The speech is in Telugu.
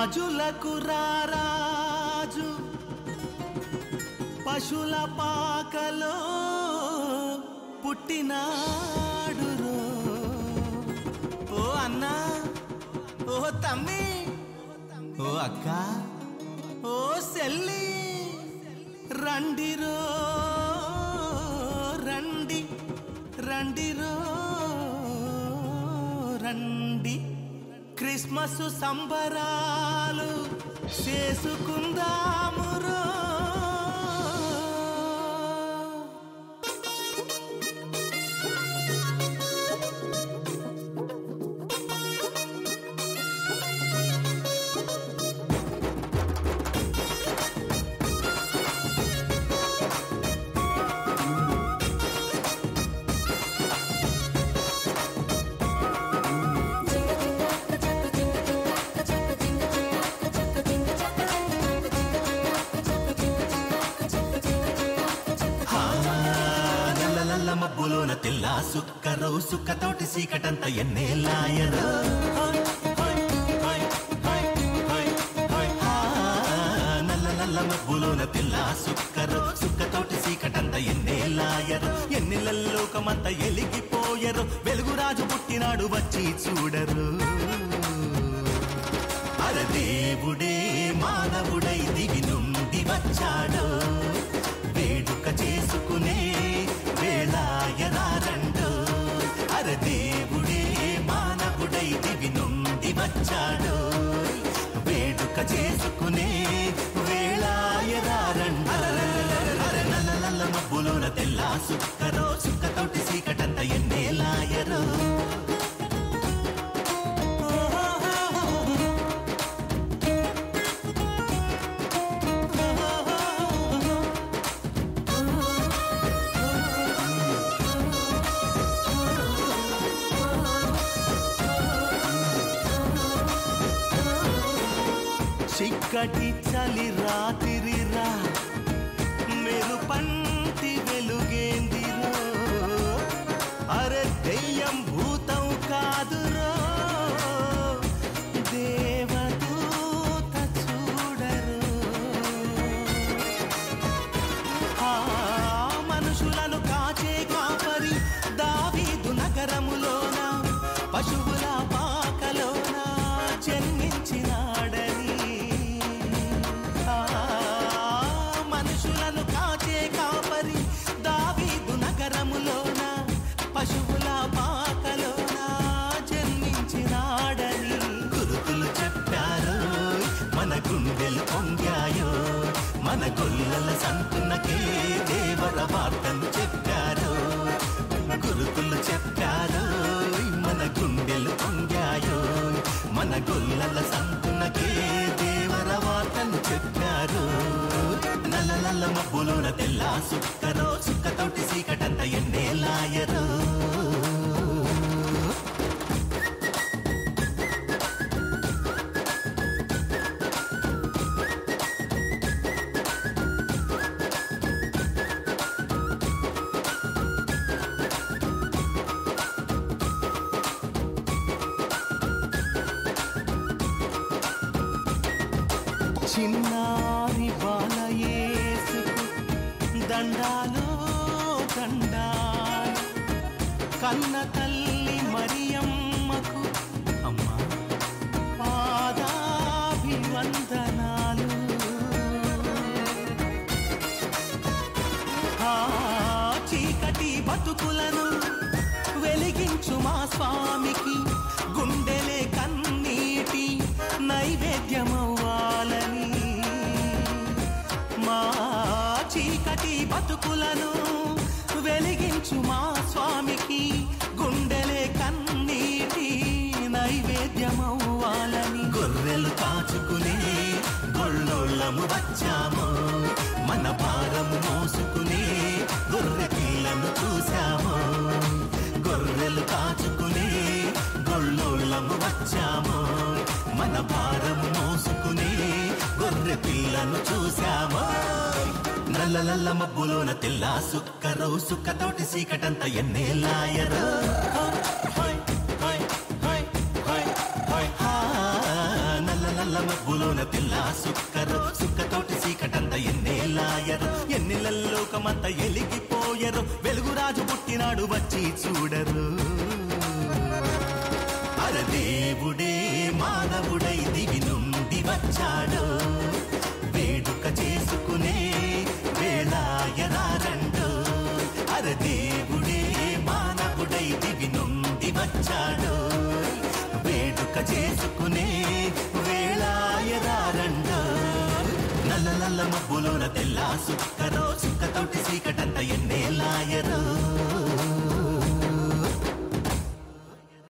రాజులకు రారాజు పశుల పాకలో పుట్టినాడు రో. ఓ అన్నా ఓ తమ్మి ఓ అక్క ఓ సెల్లి రండిరో రండి రండిరో రండి క్రిస్మస్ సంబరాలు చేసుకుందామురో నల్ల మబ్బులోన తెల్ల సుక్కరో సుక్కతోటి సీకటంత ఎన్నేలాయరో నల్ల నల్ల మబ్బులోన తెల్ల సుక్కరో సుక్కతోటి సీకటంత ఎన్నేలాయరు ఎన్నిలల్లోకమంత ఎలిగిపోయరు వెలుగురాజు పుట్టినాడు వచ్చి చూడరు అరదేవుడే మానవుడై దివి నుండి వచ్చాడు వేడుక చేసుకునే వేళాయరారండు అరదేవుడే మానవుడై దివి నుండి వచ్చాడు వేడుక చేసుకునే వేళాయరారండు అర నల్ల నల్ల మబ్బులోన తెల్ల సుక్కరో సుక్కతోటి సీకటంత ఎన్నేలాయరో చిక్కటి చలి రాతిరిరా మెరుపంటి వెలుగేందిరో అరే దెయ్యం భూతం కాదురో దేవదూత చూడరు ఆ మనుషులను కాచే కాపరి దావీదు నగరములోన పశువుల పాకలోన జన్మించినాడని ఆ మనుషులను కాచే కాపరి దావీదు నగరములోన పశువుల పాకలోన జన్మించినాడని గురుతులు చెప్పారు మన గుండెలు పొంగాయో మన గొల్లల సంతునకే దేవర వార్తను చెప్పారు గురుతులు చెప్పారు మన గుండెలు పొంగాయో మన గొల్లల సంతునకే దేవర వార్తను చెప్పారు నల్ల నల్ల మబ్బులోన తెల్ల సుక్కరో సుక్కతోటి సీకటంత ఎన్నేలాయరో చిన్నారి బాలయేసుకు దండాలో దండాలు కన్న తల్లి మరియమ్మకు అమ్మా పాదాభివందనాలు ఆ చీకటి బతుకులను వెలిగించు మా స్వామికి గుండెలే కన్నీటి నైవేద్యమవ్వాలని మా చీకటి బతుకులను వెలిగించు మా స్వామికి గుండెలే కన్నీటి నైవేద్యమవ్వాలని గొర్రెలు కాచుకునే గొళ్ళోళ్ళము వచ్చాము మన భారము మోసుకునే గొర్రె పిల్లను చూశాము గొర్రెలు కాచుకునే గొళ్ళోళ్ళము వచ్చాము మన భారము మోసుకునే గొర్రె పిల్లను చూశాము నల్ల నల్ల మబ్బులోన తెల్ల సుక్కరో సుక్కతోటి సీకటంత ఎన్నేలాయరో హోయ్, హోయ్, హోయ్, హోయ్, హోయ్. ఆ, నల్ల నల్ల మబ్బులోన తెల్ల సుక్కరో సుక్కతోటి సీకటంత ఎన్నేలాయరు ఎన్నెలల్లోకమంత ఎలిగిపోయరు వెలుగురాజు పుట్టినాడు వచ్చి చూడరు అరదేవుడే మానవుడై దివి నుండి వచ్చాడు వేడుక చేసుకునే వేళాయనారండు అరదేవుడే మానవుడై దివి నుండి వచ్చాడు వేడుక చేసుకునే వేళాయనారండు నల్ల నల్ల మబ్బులోన తెల్ల సుక్కరో సుక్కతోటి సీకటంత ఎన్నేలాయరు